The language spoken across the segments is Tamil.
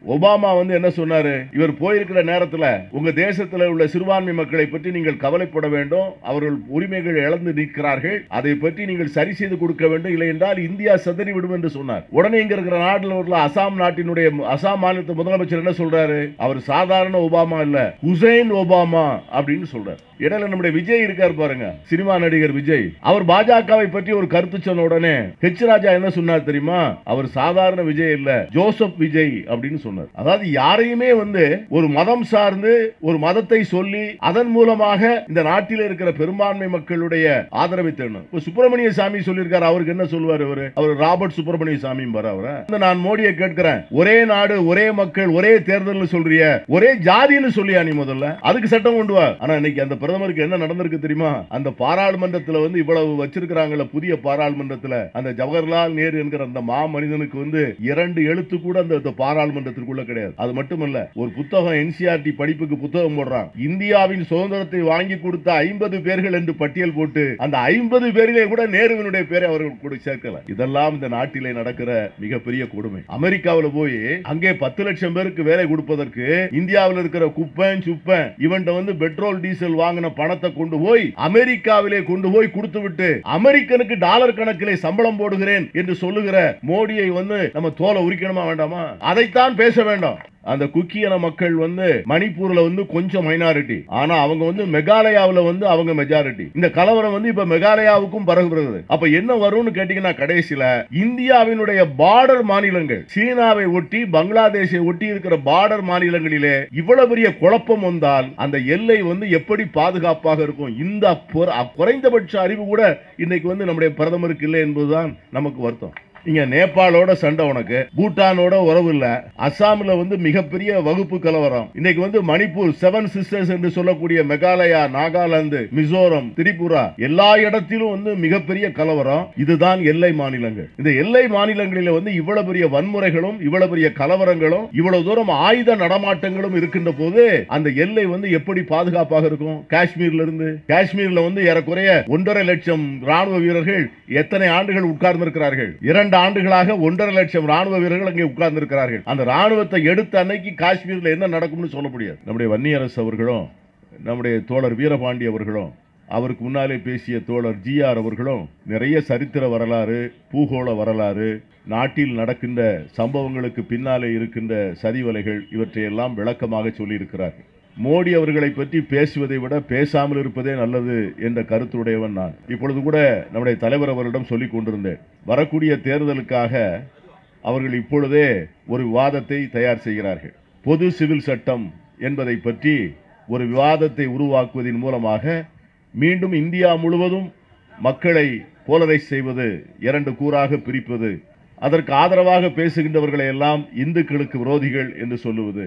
ஒபாமா வந்து என்ன சொன்னாரு இவர் போயிருக்கிற நேரத்துல உங்க தேசத்துல உள்ள சிறுபான்மை மக்களை பற்றி நீங்கள் கவலைப்பட வேண்டும் அவர்கள் உரிமைகள் இழந்து நிற்கிறார்கள் அதை பற்றி நீங்கள் சரி செய்து கொடுக்க வேண்டும் இல்லை என்றால் இந்தியா சிதறி விடும் என்று சொன்னார் உடனே இங்க இருக்கிற நாட்டில் உள்ள அசாம் நாட்டினுடைய அசாம் மாநிலத்து முதலமைச்சர் என்ன சொல்றாரு அவர் சாதாரண ஒபாமா இல்ல ஹுசைன் ஒபாமா அப்படின்னு சொல்றாரு இடையில நம்முடைய விஜய் இருக்கார் பாருங்க சினிமா நடிகர் விஜய் அவர் பாஜகவை பற்றி ஒரு கருத்து சொன்ன உடனே ஹெச் ராஜா என்ன சொன்னார் தெரியுமா அவர் சாதாரண விஜய் இல்ல ஜோசப் விஜய் அப்படின்னு சொன்னார் அதாவது யாரையுமே வந்து ஒரு மதம் சார்ந்து ஒரு மதத்தை சொல்லி அதன் மூலமாக இந்த நாட்டில் இருக்கிற பெரும்பான்மை மக்களுடைய ஆதரவை தேடணும் இப்ப சுப்பிரமணிய சாமி சொல்லியிருக்காரு அவருக்கு என்ன சொல்லுவார் அவரு அவர் ராபர்ட் சுப்பிரமணிய சாமி அவரை இந்த நான் மோடியை கேட்கிறேன் ஒரே நாடு ஒரே மக்கள் ஒரே தேர்தல் சொல்றிய ஒரே ஜாதின்னு சொல்லியா நீ முதல்ல அதுக்கு சட்டம் கொண்டு வா ஆனா இன்னைக்கு அந்த பிரதமருக்கு என்ன நடந்திருக்கு தெரியுமா அந்த பாராளுமன்றத்துல வந்து இவ்வளவு வச்சிருக்கிறாங்கல்ல புதிய பாராளுமன்றத்துல அந்த ஜவஹர்லால் நேரு என்கிற அந்த மா மனிதனுக்கு வந்து இரண்டு எழுத்து கூட அந்த அந்த பாராளுமன்றத்திற்குள்ள கிடையாது அது மட்டுமல்ல ஒரு புத்தகம் என்சிஆர்டி படிப்புக்கு புத்தகம் போடுறான் இந்தியாவின் சுதந்திரத்தை வாங்கி கொடுத்த ஐம்பது பேர்கள் என்று பட்டியல் போட்டு அந்த ஐம்பது பேரிலே கூட நேருவினுடைய பேரை அவர்கள் கூட சேர்க்கல இதெல்லாம் இந்த நாட்டிலே நடக்கிற மிகப்பெரிய கொடுமை அமெரிக்காவுல போய் அங்கே பத்து லட்சம் பேருக்கு வேலை கொடுப்பதற்கு இந்தியாவில் இருக்கிற குப்பன் சுப்பன் இவன்ட்ட வந்து பெட்ரோல் டீசல் வாங்கின பணத்தை கொண்டு போய் அமெரிக்காவிலே கொண்டு போய் கொடுத்து விட்டு அமெரிக்கனுக்கு டாலர் கணக்கிலே சம்பளம் போடுகிறேன் என்று சொல்லுகிற மோடியை வந்து நம்ம தோலை உரிக்கணுமா வேண்டாமா அதைத்தான் பேச வேண்டாம் அந்த குக்கியன மக்கள் வந்து மணிப்பூர்ல வந்து கொஞ்சம் மைனாரிட்டி ஆனா அவங்க வந்து மெகாலயாவுல வந்து அவங்க மெஜாரிட்டி இந்த கலவரம் வந்து இப்ப மெகாலயாவுக்கும் பரவுகிறது அப்ப என்ன வரும்னு கேட்டீங்கன்னா கடைசியில இந்தியாவினுடைய பார்டர் மாநிலங்கள் சீனாவை ஒட்டி பங்களாதேஷை ஒட்டி இருக்கிற பார்டர் மாநிலங்களிலே இவ்வளவு பெரிய குழப்பம் வந்தால் அந்த எல்லை வந்து எப்படி பாதுகாப்பாக இருக்கும் இந்த பொற- குறைந்தபட்ச அறிவு கூட இன்னைக்கு வந்து நம்முடைய பிரதமருக்கு இல்லை என்பதுதான் நமக்கு வருத்தம் இங்க நேபாளோட சண்டை உனக்கு பூட்டானோட உறவு இல்ல அசாம்ல வந்து மிகப்பெரிய வகுப்பு கலவரம் இன்னைக்கு வந்து மணிப்பூர் செவன் சிஸ்டர்ஸ் என்று சொல்லக்கூடிய மெகாலயா நாகாலாந்து மிசோரம் திரிபுரா எல்லா இடத்திலும் வந்து மிகப்பெரிய கலவரம் இதுதான் எல்லை மாநிலங்கள் இந்த எல்லை மாநிலங்களில வந்து இவ்வளவு பெரிய வன்முறைகளும் இவ்வளவு பெரிய கலவரங்களும் இவ்வளவு தூரம் ஆயுத நடமாட்டங்களும் இருக்கின்ற போது அந்த எல்லை வந்து எப்படி பாதுகாப்பாக இருக்கும் காஷ்மீர்ல இருந்து காஷ்மீர்ல வந்து ஏறக்குறைய ஒன்றரை லட்சம் ராணுவ வீரர்கள் எத்தனை ஆண்டுகள் உட்கார்ந்து இருக்கிறார்கள் இரண்டு ஆண்டுகளாக ஒன்றரை லட்சம் ராணுவ வீரர்கள் அங்கே உட்கார்ந்து இருக்கிறார்கள் அந்த ராணுவத்தை எடுத்த அன்னைக்கு காஷ்மீர்ல என்ன நடக்கும்னு சொல்ல முடியாது நம்முடைய வன்னியரசு அவர்களும் நம்முடைய தோழர் வீரபாண்டி அவர்களும் அவருக்கு முன்னாலே பேசிய தோழர் ஜிஆர் அவர்களும் நிறைய சரித்திர வரலாறு பூகோள வரலாறு நாட்டில் நடக்கின்ற சம்பவங்களுக்கு பின்னாலே இருக்கின்ற சதிவலைகள் இவற்றையெல்லாம் விளக்கமாக சொல்லியிருக்கிறார்கள் மோடி அவர்களை பற்றி பேசுவதை விட பேசாமல் இருப்பதே நல்லது என்ற கருத்துடையவன் நான் இப்பொழுது கூட நம்முடைய தலைவர் அவரிடம் சொல்லிக் கொண்டிருந்தேன் வரக்கூடிய தேர்தலுக்காக அவர்கள் இப்பொழுதே ஒரு விவாதத்தை தயார் செய்கிறார்கள் பொது சிவில் சட்டம் என்பதை பற்றி ஒரு விவாதத்தை உருவாக்குவதன் மூலமாக மீண்டும் இந்தியா முழுவதும் மக்களை போலரைஸ் செய்வது இரண்டு கூறாக பிரிப்பது அதற்கு ஆதரவாக பேசுகின்றவர்களை எல்லாம் இந்துக்களுக்கு விரோதிகள் என்று சொல்லுவது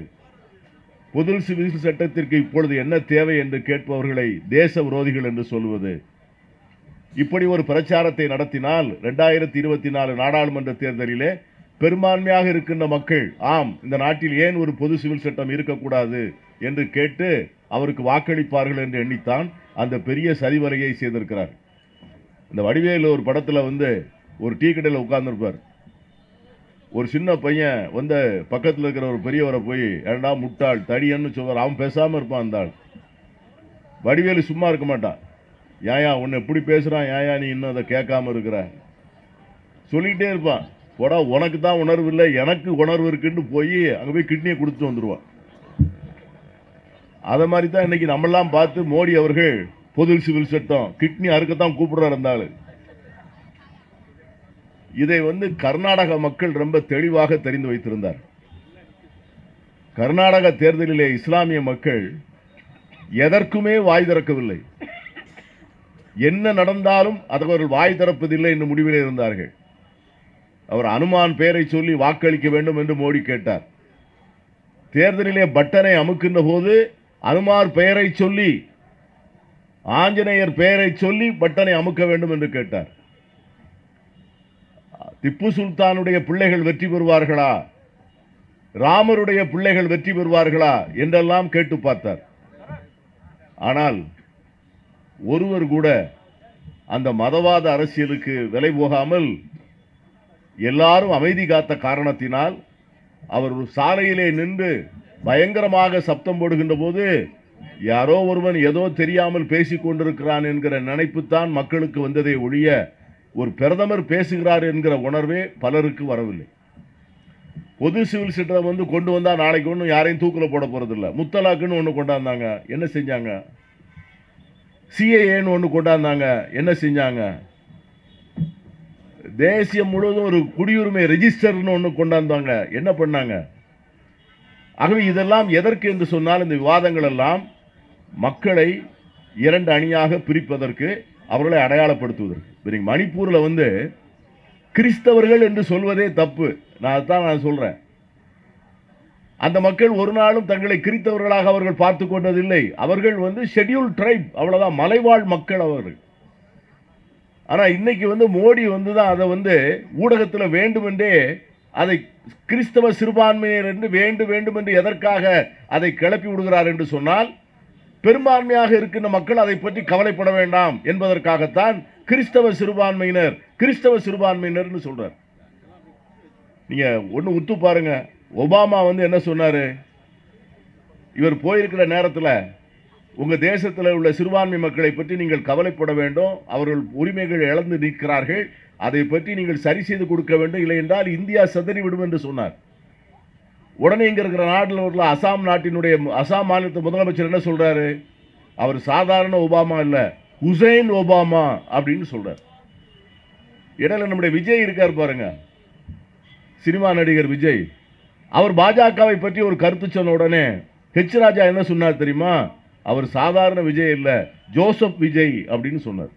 பொது சிவில் சட்டத்திற்கு இப்பொழுது என்ன தேவை என்று கேட்பவர்களை தேச விரோதிகள் என்று சொல்வது இப்படி ஒரு பிரச்சாரத்தை நடத்தினால் ரெண்டாயிரத்தி இருபத்தி நாலு நாடாளுமன்ற தேர்தலிலே பெரும்பான்மையாக இருக்கின்ற மக்கள் ஆம் இந்த நாட்டில் ஏன் ஒரு பொது சிவில் சட்டம் இருக்கக்கூடாது என்று கேட்டு அவருக்கு வாக்களிப்பார்கள் என்று எண்ணித்தான் அந்த பெரிய சரிவலையை செய்திருக்கிறார் இந்த வடிவேலு ஒரு படத்துல வந்து ஒரு டீ கடையில் உட்கார்ந்துருப்பார் ஒரு சின்ன பையன் வந்து பக்கத்தில் இருக்கிற ஒரு பெரியவரை போய் ஏண்டா முட்டாள் தடியன்னு சொல்வார் அவன் பேசாம இருப்பான் அந்த ஆள் வடிவேலு சும்மா இருக்க மாட்டான் ஏயா உன்னை எப்படி பேசுறான் ஏயா நீ இன்னும் அதை கேட்காம இருக்கிற சொல்லிக்கிட்டே இருப்பான் போடா உனக்கு தான் உணர்வு இல்லை எனக்கு உணர்வு இருக்குன்னு போய் அங்கே போய் கிட்னியை கொடுத்துட்டு வந்துடுவான் அதை மாதிரி தான் இன்னைக்கு நம்மெல்லாம் பார்த்து மோடி அவர்கள் பொது சிவில் சட்டம் கிட்னி அறுக்கத்தான் கூப்பிடுறாரு அந்த ஆளு இதை வந்து கர்நாடக மக்கள் ரொம்ப தெளிவாக தெரிந்து வைத்திருந்தார் கர்நாடக தேர்தலிலே இஸ்லாமிய மக்கள் எதற்குமே வாய் திறக்கவில்லை என்ன நடந்தாலும் அது அவர்கள் வாய் திறப்பதில்லை என்று முடிவிலே இருந்தார்கள் அவர் அனுமான் பெயரை சொல்லி வாக்களிக்க வேண்டும் என்று மோடி கேட்டார் தேர்தலிலே பட்டனை அமுக்கின்ற போது அனுமார் பெயரை சொல்லி ஆஞ்சநேயர் பெயரை சொல்லி பட்டனை அமுக்க வேண்டும் என்று கேட்டார் திப்பு சுல்தானுடைய பிள்ளைகள் வெற்றி பெறுவார்களா ராமருடைய பிள்ளைகள் வெற்றி பெறுவார்களா என்றெல்லாம் கேட்டு பார்த்தார் ஆனால் ஒருவர் கூட அந்த மதவாத அரசியலுக்கு விலை போகாமல் எல்லாரும் அமைதி காத்த காரணத்தினால் அவர் ஒரு சாலையிலே நின்று பயங்கரமாக சப்தம் போடுகின்ற போது யாரோ ஒருவன் ஏதோ தெரியாமல் பேசிக் கொண்டிருக்கிறான் என்கிற நினைப்புத்தான் மக்களுக்கு வந்ததே ஒழிய ஒரு பிரதமர் பேசுகிறார் என்கிற உணர்வே பலருக்கு வரவில்லை பொது சிவில் சட்டம் வந்து கொண்டு வந்தா நாளைக்கு ஒன்றும் யாரையும் தூக்கில் போட போறதில்ல முத்தலாக்குன்னு ஒன்று கொண்டாந்தாங்க என்ன செஞ்சாங்க சிஏஏன்னு ஒன்று கொண்டாந்தாங்க என்ன செஞ்சாங்க தேசியம் முழுவதும் ஒரு குடியுரிமை ரெஜிஸ்டர்னு ஒன்று கொண்டாந்தாங்க என்ன பண்ணாங்க ஆகவே இதெல்லாம் எதற்கு என்று சொன்னால் இந்த விவாதங்கள் எல்லாம் மக்களை இரண்டு அணியாக பிரிப்பதற்கு அவர்களை அடையாளப்படுத்துவதற்கு இப்ப நீங்க மணிப்பூர்ல வந்து கிறிஸ்தவர்கள் என்று சொல்வதே தப்பு நான் அதான் நான் சொல்றேன் அந்த மக்கள் ஒரு நாளும் தங்களை கிறிஸ்தவர்களாக அவர்கள் பார்த்து கொண்டதில்லை அவர்கள் வந்து ஷெட்யூல் ட்ரைப் அவ்வளவுதான் மலைவாழ் மக்கள் அவர்கள் ஆனா இன்னைக்கு வந்து மோடி வந்து தான் அதை வந்து ஊடகத்தில் வேண்டுமென்றே அதை கிறிஸ்தவ சிறுபான்மையினர் என்று வேண்டும் வேண்டும் என்று எதற்காக அதை கிளப்பி விடுகிறார் என்று சொன்னால் பெரும்பான்மையாக இருக்கின்ற மக்கள் அதை பற்றி கவலைப்பட வேண்டாம் என்பதற்காகத்தான் கிறிஸ்தவ சிறுபான்மையினர் கிறிஸ்தவ சிறுபான்மையினர்னு சொல்றார் நீங்க ஒண்ணு உத்து பாருங்க ஒபாமா வந்து என்ன சொன்னாரு இவர் போயிருக்கிற நேரத்தில் உங்க தேசத்தில் உள்ள சிறுபான்மை மக்களை பற்றி நீங்கள் கவலைப்பட வேண்டும் அவர்கள் உரிமைகள் இழந்து நிற்கிறார்கள் அதை பற்றி நீங்கள் சரி செய்து கொடுக்க வேண்டும் இல்லை என்றால் இந்தியா சிதறிவிடும் என்று சொன்னார் உடனே இங்க இருக்கிற நாட்டில் உள்ள அசாம் நாட்டினுடைய அசாம் மாநிலத்து முதலமைச்சர் என்ன சொல்றாரு அவர் சாதாரண ஒபாமா இல்ல ஹுசைன் ஒபாமா அப்படின்னு சொல்றார் இடையில நம்முடைய விஜய் இருக்கார் பாருங்க சினிமா நடிகர் விஜய் அவர் பாஜகவை பற்றி ஒரு கருத்து சொன்ன உடனே ஹெச் ராஜா என்ன சொன்னார் தெரியுமா அவர் சாதாரண விஜய் இல்ல ஜோசப் விஜய் அப்படின்னு சொன்னார்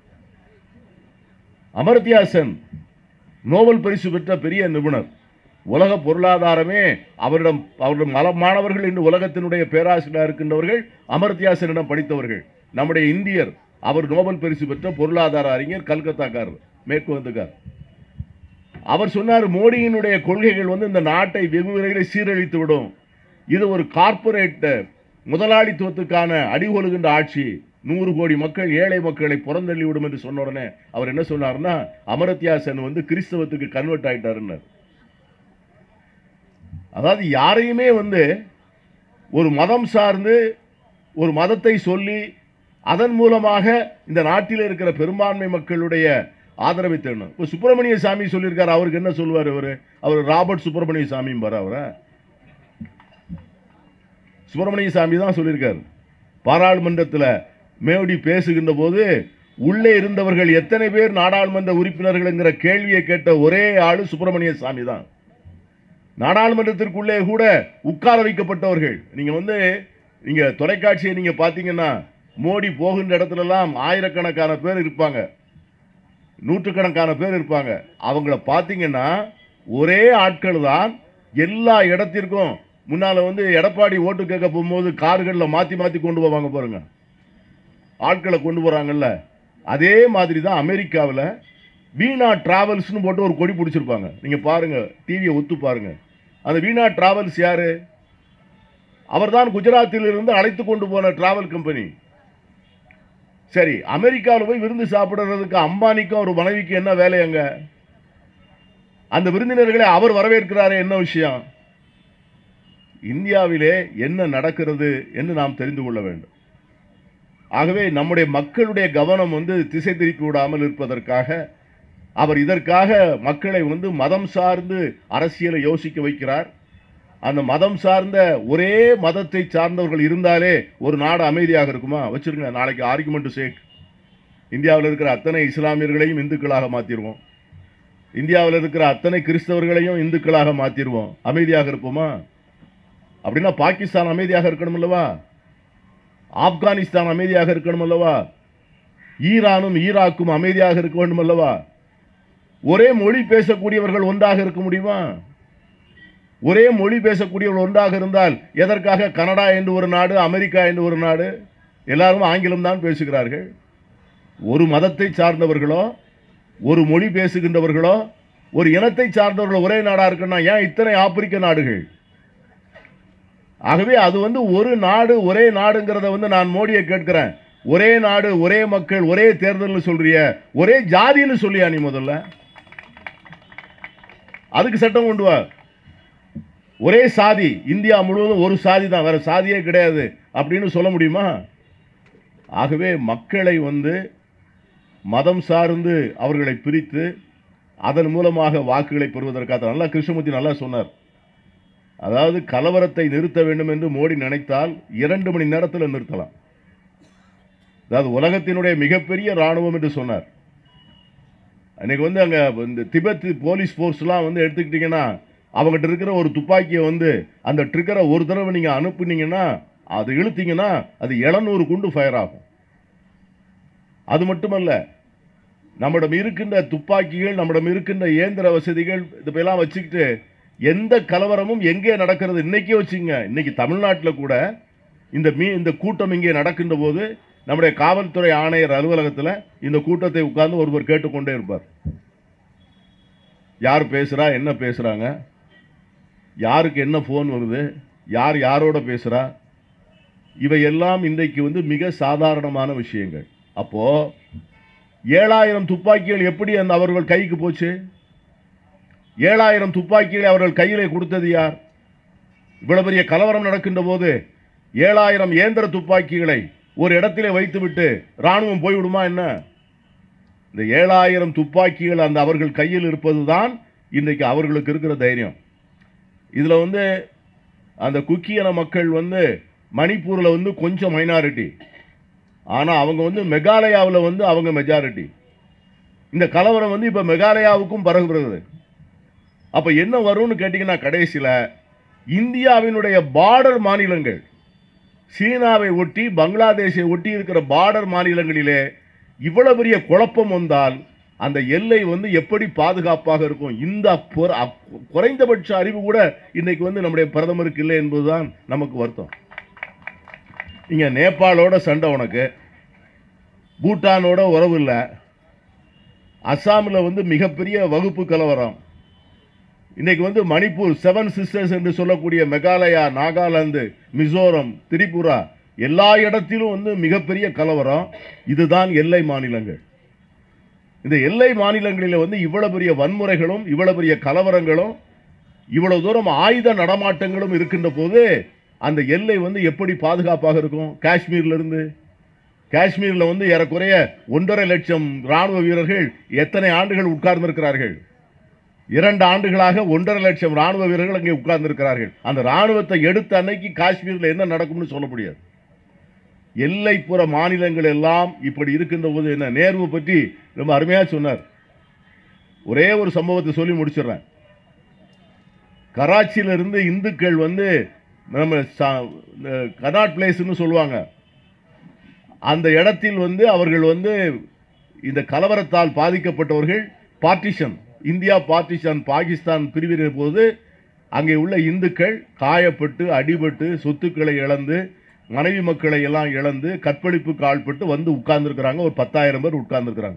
அமர்த்தியா சென் நோபல் பரிசு பெற்ற பெரிய நிபுணர் உலக பொருளாதாரமே அவரிடம் அவரிடம் மல மாணவர்கள் இன்று உலகத்தினுடைய பேராசிரியராக இருக்கின்றவர்கள் அமர்த்தியா சென்னிடம் படித்தவர்கள் நம்முடைய இந்தியர் அவர் நோபல் பரிசு பெற்ற பொருளாதார அறிஞர் கல்கத்தாக்காரர் மேற்கு வந்துக்கார் அவர் சொன்னார் மோடியினுடைய கொள்கைகள் வந்து இந்த நாட்டை வெகு விரைவில் சீரழித்து விடும் இது ஒரு கார்ப்பரேட் முதலாளித்துவத்துக்கான அடிகொழுகின்ற ஆட்சி நூறு கோடி மக்கள் ஏழை மக்களை புறந்தள்ளி விடும் என்று சொன்ன உடனே அவர் என்ன சொன்னார்னா அமரத்யா சென் வந்து கிறிஸ்தவத்துக்கு கன்வெர்ட் ஆயிட்டாருன்னு அதாவது யாரையுமே வந்து ஒரு மதம் சார்ந்து ஒரு மதத்தை சொல்லி அதன் மூலமாக இந்த நாட்டில் இருக்கிற பெரும்பான்மை மக்களுடைய ஆதரவை தேடணும் இப்போ சுப்பிரமணிய சாமி சொல்லியிருக்காரு அவருக்கு என்ன சொல்லுவார் அவரு அவர் ராபர்ட் சுப்பிரமணிய சாமியும் பாரு அவரை சுப்பிரமணிய சாமி தான் சொல்லியிருக்காரு பாராளுமன்றத்தில் மேவடி பேசுகின்ற போது உள்ளே இருந்தவர்கள் எத்தனை பேர் நாடாளுமன்ற உறுப்பினர்கள்ங்கிற கேள்வியை கேட்ட ஒரே ஆளு சுப்பிரமணிய சாமி தான் நாடாளுமன்றத்திற்குள்ளே கூட உட்கார வைக்கப்பட்டவர்கள் நீங்க வந்து நீங்க தொலைக்காட்சியை நீங்க பாத்தீங்கன்னா மோடி போகின்ற இடத்துல எல்லாம் ஆயிரக்கணக்கான பேர் இருப்பாங்க நூற்றுக்கணக்கான பேர் இருப்பாங்க அவங்கள பார்த்தீங்கன்னா ஒரே ஆட்கள் தான் எல்லா இடத்திற்கும் முன்னால வந்து எடப்பாடி ஓட்டு கேட்க போகும்போது கார்களில் மாற்றி மாற்றி கொண்டு போவாங்க பாருங்க ஆட்களை கொண்டு போறாங்கல்ல அதே மாதிரி தான் அமெரிக்காவில் வீணா டிராவல்ஸ்னு போட்டு ஒரு கொடி பிடிச்சிருப்பாங்க நீங்க பாருங்க டிவியை ஒத்து பாருங்க அந்த வீணா டிராவல்ஸ் யாரு அவர்தான் குஜராத்தில் இருந்து அழைத்து கொண்டு போன டிராவல் கம்பெனி சரி அமெரிக்காவில் போய் விருந்து சாப்பிடுறதுக்கு அம்பானிக்கும் ஒரு மனைவிக்கு என்ன வேலை அங்க அந்த விருந்தினர்களை அவர் வரவேற்கிறாரே என்ன விஷயம் இந்தியாவிலே என்ன நடக்கிறது என்று நாம் தெரிந்து கொள்ள வேண்டும் ஆகவே நம்முடைய மக்களுடைய கவனம் வந்து திசை திருப்பி விடாமல் இருப்பதற்காக அவர் இதற்காக மக்களை வந்து மதம் சார்ந்து அரசியலை யோசிக்க வைக்கிறார் அந்த மதம் சார்ந்த ஒரே மதத்தை சார்ந்தவர்கள் இருந்தாலே ஒரு நாடு அமைதியாக இருக்குமா வச்சிருங்க நாளைக்கு ஆர்குமெண்ட் சேக் இந்தியாவில் இருக்கிற அத்தனை இஸ்லாமியர்களையும் இந்துக்களாக மாத்திருவோம் இந்தியாவில் இருக்கிற அத்தனை கிறிஸ்தவர்களையும் இந்துக்களாக மாத்திருவோம் அமைதியாக இருப்போமா அப்படின்னா பாகிஸ்தான் அமைதியாக இருக்கணும் அல்லவா ஆப்கானிஸ்தான் அமைதியாக இருக்கணும் அல்லவா ஈரானும் ஈராக்கும் அமைதியாக இருக்க வேண்டும் அல்லவா ஒரே மொழி பேசக்கூடியவர்கள் ஒன்றாக இருக்க முடியுமா ஒரே மொழி பேசக்கூடியவர்கள் ஒன்றாக இருந்தால் எதற்காக கனடா என்று ஒரு நாடு அமெரிக்கா என்று ஒரு நாடு எல்லாரும் ஆங்கிலம் தான் பேசுகிறார்கள் ஒரு மதத்தை சார்ந்தவர்களோ ஒரு மொழி பேசுகின்றவர்களோ ஒரு இனத்தை சார்ந்தவர்கள் ஒரே நாடா இருக்குன்னா ஏன் இத்தனை ஆப்பிரிக்க நாடுகள் ஆகவே அது வந்து ஒரு நாடு ஒரே நாடுங்கிறத வந்து நான் மோடியை கேட்கிறேன் ஒரே நாடு ஒரே மக்கள் ஒரே தேர்தல்னு சொல்றிய ஒரே ஜாதின்னு சொல்லியா நீ முதல்ல அதுக்கு சட்டம் கொண்டு வா ஒரே சாதி இந்தியா முழுவதும் ஒரு சாதி தான் வேற சாதியே கிடையாது அப்படின்னு சொல்ல முடியுமா ஆகவே மக்களை வந்து மதம் சார்ந்து அவர்களை பிரித்து அதன் மூலமாக வாக்குகளை பெறுவதற்காக நல்லா கிருஷ்ணமூர்த்தி நல்லா சொன்னார் அதாவது கலவரத்தை நிறுத்த வேண்டும் என்று மோடி நினைத்தால் இரண்டு மணி நேரத்தில் நிறுத்தலாம் அதாவது உலகத்தினுடைய மிகப்பெரிய ராணுவம் என்று சொன்னார் அன்னைக்கு வந்து அங்கே இந்த திபெத் போலீஸ் ஃபோர்ஸ்லாம் வந்து எடுத்துக்கிட்டிங்கன்னா அவங்ககிட்ட இருக்கிற ஒரு துப்பாக்கியை வந்து அந்த ட்ரிகரை ஒரு தடவை நீங்கள் அனுப்புனீங்கன்னா அது இழுத்தீங்கன்னா அது எழுநூறு குண்டு ஃபயர் ஆகும் அது மட்டுமல்ல நம்மிடம் இருக்கின்ற துப்பாக்கிகள் நம்மிடம் இருக்கின்ற இயந்திர வசதிகள் இதெல்லாம் வச்சுக்கிட்டு எந்த கலவரமும் எங்கே நடக்கிறது இன்னைக்கே வச்சுங்க இன்னைக்கு தமிழ்நாட்டில் கூட இந்த மீ இந்த கூட்டம் இங்கே நடக்கின்ற போது நம்முடைய காவல்துறை ஆணையர் அலுவலகத்தில் இந்த கூட்டத்தை உட்கார்ந்து ஒருவர் கேட்டுக்கொண்டே இருப்பார் யார் பேசுகிறா என்ன பேசுகிறாங்க யாருக்கு என்ன ஃபோன் வருது யார் யாரோட பேசுகிறா இவையெல்லாம் இன்றைக்கு வந்து மிக சாதாரணமான விஷயங்கள் அப்போ ஏழாயிரம் துப்பாக்கிகள் எப்படி அந்த அவர்கள் கைக்கு போச்சு ஏழாயிரம் துப்பாக்கிகளை அவர்கள் கையிலே கொடுத்தது யார் இவ்வளவு பெரிய கலவரம் நடக்கின்ற போது ஏழாயிரம் இயந்திர துப்பாக்கிகளை ஒரு இடத்திலே வைத்துவிட்டு ராணுவம் போய்விடுமா என்ன இந்த ஏழாயிரம் துப்பாக்கிகள் அந்த அவர்கள் கையில் இருப்பதுதான் இன்றைக்கு அவர்களுக்கு இருக்கிற தைரியம் இதில் வந்து அந்த குக்கியன மக்கள் வந்து மணிப்பூரில் வந்து கொஞ்சம் மைனாரிட்டி ஆனால் அவங்க வந்து மெகாலயாவில் வந்து அவங்க மெஜாரிட்டி இந்த கலவரம் வந்து இப்போ மெகாலயாவுக்கும் பரவுகிறது அப்போ என்ன வரும்னு கேட்டிங்கன்னா கடைசியில் இந்தியாவினுடைய பார்டர் மாநிலங்கள் சீனாவை ஒட்டி பங்களாதேஷை ஒட்டி இருக்கிற பார்டர் மாநிலங்களிலே இவ்வளவு பெரிய குழப்பம் வந்தால் அந்த எல்லை வந்து எப்படி பாதுகாப்பாக இருக்கும் இந்த பொற- அ- குறைந்தபட்ச அறிவு கூட இன்னைக்கு வந்து நம்முடைய பிரதமருக்கு இல்லை என்பதுதான் நமக்கு வருத்தம் இங்க நேபாளோட சண்டை உனக்கு பூட்டானோட உறவு இல்லை அஸ்ஸாமில் வந்து மிகப்பெரிய வகுப்பு கலவரம் இன்னைக்கு வந்து மணிப்பூர் செவன் சிஸ்டர்ஸ் என்று சொல்லக்கூடிய மெகாலயா நாகாலாந்து மிசோரம் திரிபுரா எல்லா இடத்திலும் வந்து மிகப்பெரிய கலவரம் இதுதான் எல்லை மாநிலங்கள் இந்த எல்லை மாநிலங்களில் வந்து இவ்வளவு பெரிய வன்முறைகளும் இவ்வளவு பெரிய கலவரங்களும் இவ்வளவு தூரம் ஆயுத நடமாட்டங்களும் இருக்கின்ற போது அந்த எல்லை வந்து எப்படி பாதுகாப்பாக இருக்கும் காஷ்மீர்ல இருந்து காஷ்மீர்ல வந்து ஏறக்குறைய ஒன்றரை லட்சம் ராணுவ வீரர்கள் எத்தனை ஆண்டுகள் உட்கார்ந்திருக்கிறார்கள் இரண்டு ஆண்டுகளாக ஒன்றரை லட்சம் ராணுவ வீரர்கள் அங்கே உட்கார்ந்திருக்கிறார்கள் அந்த ராணுவத்தை எடுத்த அன்னைக்கு காஷ்மீரில் என்ன நடக்கும்னு சொல்ல முடியாது எல்லைப்புற மாநிலங்கள் எல்லாம் இப்படி இருக்கின்ற போது என்ன நேர்வு பற்றி ரொம்ப அருமையாக சொன்னார் ஒரே ஒரு சம்பவத்தை சொல்லி முடிச்சிடுறேன் கராச்சியில இருந்து இந்துக்கள் வந்து நம்ம சா- இந்த கனாட் பிளேஸ்னு சொல்லுவாங்க அந்த இடத்தில் வந்து அவர்கள் வந்து இந்த கலவரத்தால் பாதிக்கப்பட்டவர்கள் பார்ட்டிஷன் இந்தியா பார்ட்டிஷன் பாகிஸ்தான் பிரிவின போது அங்கே உள்ள இந்துக்கள் காயப்பட்டு அடிபட்டு சொத்துக்களை இழந்து மனைவி மக்களை எல்லாம் இழந்து கற்பழிப்புக்கு ஆள்பட்டு வந்து உட்கார்ந்துருக்கிறாங்க ஒரு பத்தாயிரம் பேர் உட்கார்ந்துருக்கிறாங்க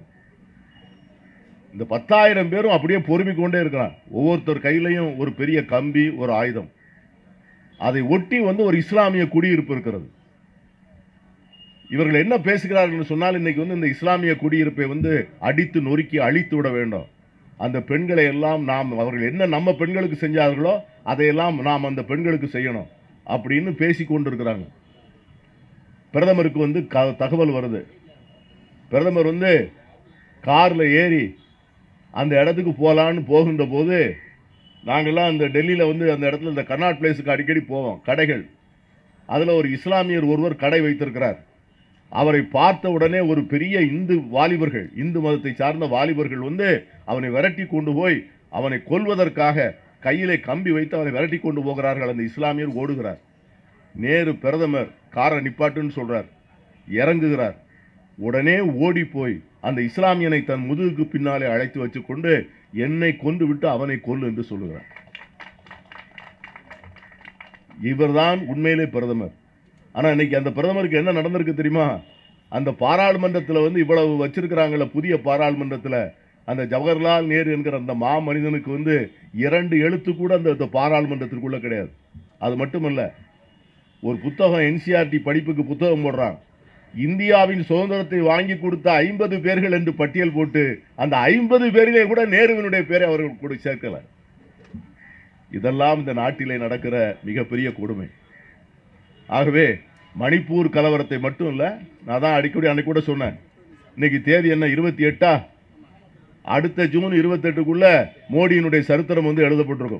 இந்த பத்தாயிரம் பேரும் அப்படியே பொறுமிக் கொண்டே இருக்கிறான் ஒவ்வொருத்தர் கையிலையும் ஒரு பெரிய கம்பி ஒரு ஆயுதம் அதை ஒட்டி வந்து ஒரு இஸ்லாமிய குடியிருப்பு இருக்கிறது இவர்கள் என்ன பேசுகிறார்கள் சொன்னால் இன்னைக்கு வந்து இந்த இஸ்லாமிய குடியிருப்பை வந்து அடித்து நொறுக்கி அழித்து விட வேண்டும் அந்த பெண்களை எல்லாம் நாம் அவர்கள் என்ன நம்ம பெண்களுக்கு செஞ்சார்களோ அதையெல்லாம் நாம் அந்த பெண்களுக்கு செய்யணும் அப்படின்னு பேசி கொண்டிருக்கிறாங்க பிரதமருக்கு வந்து க- தகவல் வருது பிரதமர் வந்து காரில் ஏறி அந்த இடத்துக்கு போகலான்னு போகின்ற போது நாங்கள்லாம் அந்த டெல்லியில் வந்து அந்த இடத்துல இந்த கர்நாட் பிளேஸுக்கு அடிக்கடி போவோம் கடைகள் அதில் ஒரு இஸ்லாமியர் ஒருவர் கடை வைத்திருக்கிறார் அவரை பார்த்த உடனே ஒரு பெரிய இந்து வாலிபர்கள் இந்து மதத்தை சார்ந்த வாலிபர்கள் வந்து அவனை விரட்டி கொண்டு போய் அவனை கொல்வதற்காக கையிலே கம்பி வைத்து அவனை விரட்டி கொண்டு போகிறார்கள் அந்த இஸ்லாமியர் ஓடுகிறார் நேரு பிரதமர் காரை நிப்பாட்டுன்னு சொல்றார் இறங்குகிறார் உடனே ஓடி போய் அந்த இஸ்லாமியனை தன் முதுகுக்கு பின்னாலே அழைத்து வச்சுக்கொண்டு என்னை கொண்டு விட்டு அவனை கொல்லு என்று சொல்லுகிறார் இவர்தான் உண்மையிலே பிரதமர் ஆனா இன்னைக்கு அந்த பிரதமருக்கு என்ன நடந்திருக்கு தெரியுமா அந்த பாராளுமன்றத்தில் வந்து இவ்வளவு வச்சிருக்கிறாங்கல்ல புதிய பாராளுமன்றத்தில் அந்த ஜவஹர்லால் நேரு என்கிற அந்த மா மனிதனுக்கு வந்து இரண்டு எழுத்து கூட அந்த அந்த பாராளுமன்றத்திற்குள்ள கிடையாது அது மட்டுமல்ல ஒரு புத்தகம் என்சிஆர்டி படிப்புக்கு புத்தகம் போடுறான் இந்தியாவின் சுதந்திரத்தை வாங்கி கொடுத்த ஐம்பது பேர்கள் என்று பட்டியல் போட்டு அந்த ஐம்பது பேரிலே கூட நேருவினுடைய பேரை அவர்கள் கூட சேர்க்கல இதெல்லாம் இந்த நாட்டிலே நடக்கிற மிகப்பெரிய கொடுமை ஆகவே மணிப்பூர் கலவரத்தை மட்டும் இல்லை நான் தான் அடிக்கடி அன்னைக்கு கூட சொன்னேன் இன்னைக்கு தேதி என்ன இருபத்தி எட்டா அடுத்த ஜூன் இருபத்தெட்டுக்குள்ள மோடியினுடைய சரித்திரம் வந்து எழுதப்பட்டிருக்கும்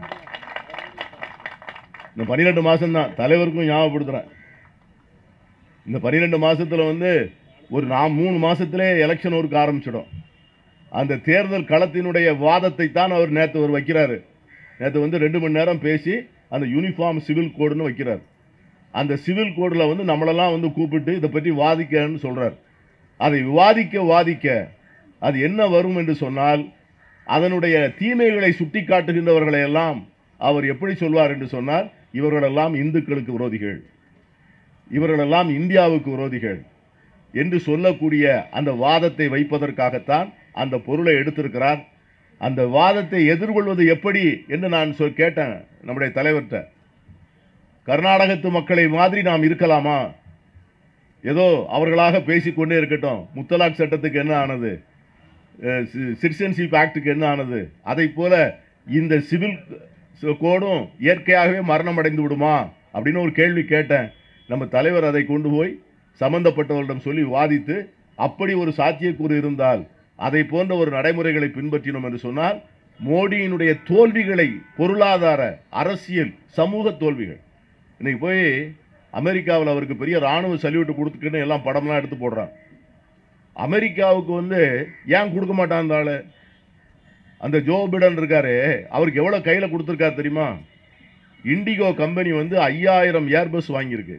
இந்த பன்னிரெண்டு மாசம் தான் தலைவருக்கும் ஞாபகப்படுத்துறேன் இந்த பன்னிரெண்டு மாசத்துல வந்து ஒரு நான் மூணு மாசத்திலே எலெக்ஷன் ஒர்க் ஆரம்பிச்சிடும் அந்த தேர்தல் களத்தினுடைய வாதத்தை தான் அவர் நேற்று அவர் வைக்கிறாரு நேற்று வந்து ரெண்டு மணி நேரம் பேசி அந்த யூனிஃபார்ம் சிவில் கோடுன்னு வைக்கிறார் அந்த சிவில் கோடில் வந்து நம்மளெல்லாம் வந்து கூப்பிட்டு இதை பற்றி வாதிக்கன்னு சொல்றார் அதை விவாதிக்க வாதிக்க அது என்ன வரும் என்று சொன்னால் அதனுடைய தீமைகளை சுட்டி காட்டுகின்றவர்களை எல்லாம் அவர் எப்படி சொல்வார் என்று சொன்னால் இவர்களெல்லாம் இந்துக்களுக்கு விரோதிகள் இவர்களெல்லாம் இந்தியாவுக்கு விரோதிகள் என்று சொல்லக்கூடிய அந்த வாதத்தை வைப்பதற்காகத்தான் அந்த பொருளை எடுத்திருக்கிறார் அந்த வாதத்தை எதிர்கொள்வது எப்படி என்று நான் சொல் கேட்டேன் நம்முடைய தலைவர்கிட்ட கர்நாடகத்து மக்களை மாதிரி நாம் இருக்கலாமா ஏதோ அவர்களாக பேசிக்கொண்டே இருக்கட்டும் முத்தலாக் சட்டத்துக்கு என்ன ஆனது சிட்டிசன்ஷிப் ஆக்டுக்கு என்ன ஆனது அதை போல இந்த சிவில் கோடும் இயற்கையாகவே மரணம் அடைந்து விடுமா அப்படின்னு ஒரு கேள்வி கேட்டேன் நம்ம தலைவர் அதை கொண்டு போய் சம்பந்தப்பட்டவர்களிடம் சொல்லி வாதித்து அப்படி ஒரு சாத்தியக்கூறு இருந்தால் அதை போன்ற ஒரு நடைமுறைகளை பின்பற்றினோம் என்று சொன்னால் மோடியினுடைய தோல்விகளை பொருளாதார அரசியல் சமூக தோல்விகள் இன்னைக்கு போய் அமெரிக்காவில் அவருக்கு பெரிய ராணுவ சல்யூட் கொடுத்துக்கின்னு எல்லாம் படம்லாம் எடுத்து போடுறான் அமெரிக்காவுக்கு வந்து ஏன் கொடுக்க மாட்டான் அந்த ஆளு அந்த ஜோ பிடன் இருக்காரு அவருக்கு எவ்வளோ கையில் கொடுத்துருக்காரு தெரியுமா இண்டிகோ கம்பெனி வந்து ஐயாயிரம் ஏர்பஸ் வாங்கியிருக்கு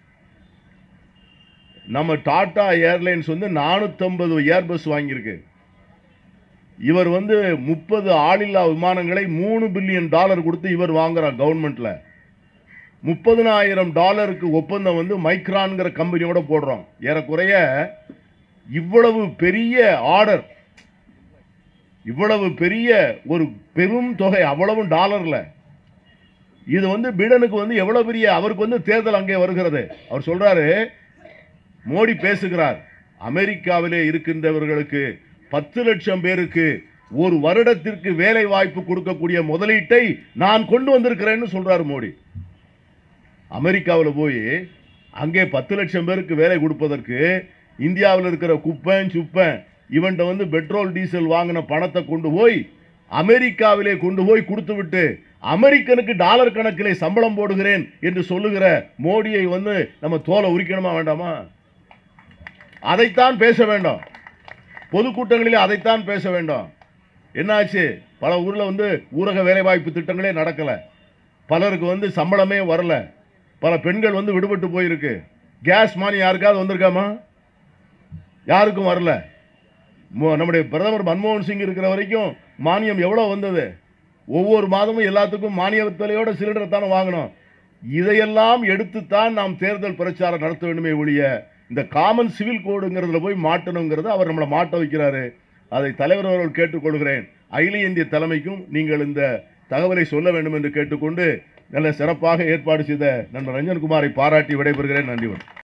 நம்ம டாடா ஏர்லைன்ஸ் வந்து நானூற்றம்பது ஏர்பஸ் வாங்கியிருக்கு இவர் வந்து முப்பது ஆளில்லா விமானங்களை மூணு பில்லியன் டாலர் கொடுத்து இவர் வாங்குறார் கவர்மெண்ட்ல முப்பதுனாயிரம் டாலருக்கு ஒப்பந்தம் வந்து மைக்ரான்ங்கிற கம்பெனியோட போடுறோம் ஏறக்குறைய இவ்வளவு பெரிய ஆர்டர் இவ்வளவு பெரிய ஒரு பெரும் தொகை அவ்வளவு டாலர்ல இது வந்து பிடனுக்கு வந்து எவ்வளவு பெரிய அவருக்கு வந்து தேர்தல் அங்கே வருகிறது அவர் சொல்றாரு மோடி பேசுகிறார் அமெரிக்காவிலே இருக்கின்றவர்களுக்கு பத்து லட்சம் பேருக்கு ஒரு வருடத்திற்கு வேலை வாய்ப்பு கொடுக்கக்கூடிய முதலீட்டை நான் கொண்டு வந்திருக்கிறேன்னு சொல்றாரு மோடி அமெரிக்காவில் போய் அங்கே பத்து லட்சம் பேருக்கு வேலை கொடுப்பதற்கு இந்தியாவில் இருக்கிற குப்பன் சுப்பன் இவன்கிட்ட வந்து பெட்ரோல் டீசல் வாங்கின பணத்தை கொண்டு போய் அமெரிக்காவிலே கொண்டு போய் கொடுத்து விட்டு அமெரிக்கனுக்கு டாலர் கணக்கிலே சம்பளம் போடுகிறேன் என்று சொல்லுகிற மோடியை வந்து நம்ம தோலை உரிக்கணுமா வேண்டாமா அதைத்தான் பேச வேண்டும் பொதுக்கூட்டங்களிலே அதைத்தான் பேச வேண்டும் என்னாச்சு பல ஊரில் வந்து ஊரக வேலைவாய்ப்பு திட்டங்களே நடக்கல பலருக்கு வந்து சம்பளமே வரல பல பெண்கள் வந்து விடுபட்டு போயிருக்கு கேஸ் மானியம் யாருக்காவது வந்திருக்காமா யாருக்கும் வரல மோ- நம்முடைய பிரதமர் மன்மோகன் சிங் இருக்கிற வரைக்கும் மானியம் எவ்வளோ வந்தது ஒவ்வொரு மாதமும் எல்லாத்துக்கும் மானிய விலையோட சிலிண்டரை தானே வாங்கணும் இதையெல்லாம் எடுத்துத்தான் நாம் தேர்தல் பிரச்சாரம் நடத்த வேண்டுமே ஒழிய இந்த காமன் சிவில் கோடுங்கிறதுல போய் மாட்டணுங்கிறத அவர் நம்மளை மாட்ட வைக்கிறாரு அதை தலைவர் அவர்கள் கேட்டுக்கொள்கிறேன் அகில இந்திய தலைமைக்கும் நீங்கள் இந்த தகவலை சொல்ல வேண்டும் என்று கேட்டுக்கொண்டு நல்ல சிறப்பாக ஏற்பாடு செய்த நண்பர் ரஞ்சன்குமாரை பாராட்டி விடைபெறுகிறேன் நன்றி வணக்கம்